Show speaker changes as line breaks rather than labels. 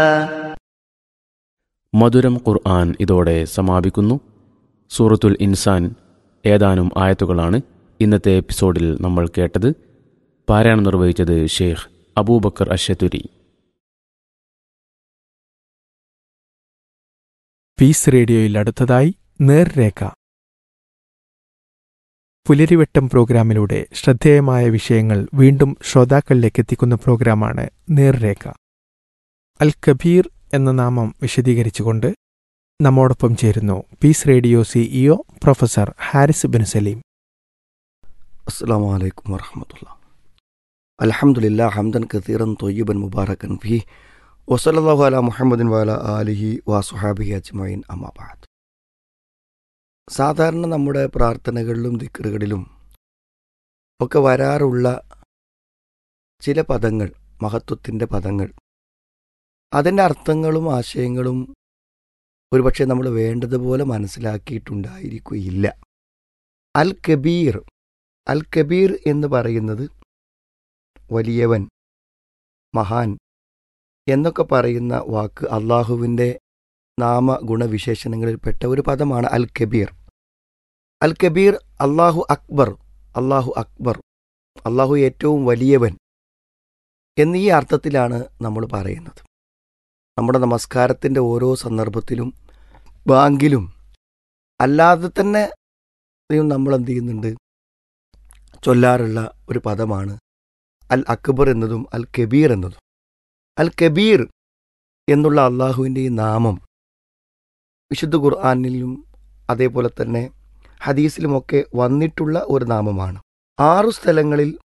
മധുരം ഖുർആൻ ഇതോടെ സമാപിക്കുന്നു സൂറത്തുൽ ഇൻസാൻ ഏതാനും ആയത്തുകളാണ് ഇന്നത്തെ എപ്പിസോഡിൽ നമ്മൾ കേട്ടത് പാരായണം നിർവഹിച്ചത് ഷെയ്ഖ് അബൂബക്കർ അഷത്തുരി
പീസ് റേഡിയോയിൽ അടുത്തതായി നേർരേഖ പുലരിവട്ടം പ്രോഗ്രാമിലൂടെ ശ്രദ്ധേയമായ വിഷയങ്ങൾ വീണ്ടും ശ്രോതാക്കളിലേക്ക് എത്തിക്കുന്ന പ്രോഗ്രാമാണ് നേർരേഖ അൽ കബീർ എന്ന നാമം വിശദീകരിച്ചുകൊണ്ട് നമ്മോടൊപ്പം ചേരുന്നു peace radio CEO professor Haris bin Saleem
السلام عليكم ورحمة الله الحمد لله حمدا كثيرا طيبا مباركا فيه وصلى الله على محمد وعلى آله وصحابه أجمعين أما بعد സാധാരണ നമ്മുടെ പ്രാർത്ഥനകളിലും ദിക്കറുകളിലും ഒക്കെ വരാറുള്ള ചില പദങ്ങൾ മഹത്വത്തിൻ്റെ പദങ്ങൾ അതിൻ്റെ അർത്ഥങ്ങളും ആശയങ്ങളും ഒരുപക്ഷെ നമ്മൾ വേണ്ടതുപോലെ മനസ്സിലാക്കിയിട്ടുണ്ടായിരിക്കുകയില്ല അൽ കബീർ അൽ കബീർ എന്ന് പറയുന്നത് വലിയവൻ മഹാൻ എന്നൊക്കെ പറയുന്ന വാക്ക് അള്ളാഹുവിൻ്റെ നാമ ഗുണവിശേഷണങ്ങളിൽപ്പെട്ട ഒരു പദമാണ് അൽ കബീർ അൽ കബീർ അള്ളാഹു അക്ബർ അള്ളാഹു അക്ബർ അള്ളാഹു ഏറ്റവും വലിയവൻ എന്നീ അർത്ഥത്തിലാണ് നമ്മൾ പറയുന്നത് നമ്മുടെ നമസ്കാരത്തിൻ്റെ ഓരോ സന്ദർഭത്തിലും ബാങ്കിലും അല്ലാതെ തന്നെ നമ്മൾ എന്ത് ചെയ്യുന്നുണ്ട് ചൊല്ലാറുള്ള ഒരു പദമാണ് അൽ അക്ബർ എന്നതും അൽ കബീർ എന്നതും അൽ കബീർ എന്നുള്ള അള്ളാഹുവിൻ്റെ ഈ നാമം വിശുദ്ധ ഖുർആാനിലും അതേപോലെ തന്നെ ഹദീസിലുമൊക്കെ വന്നിട്ടുള്ള ഒരു നാമമാണ് ആറു സ്ഥലങ്ങളിൽ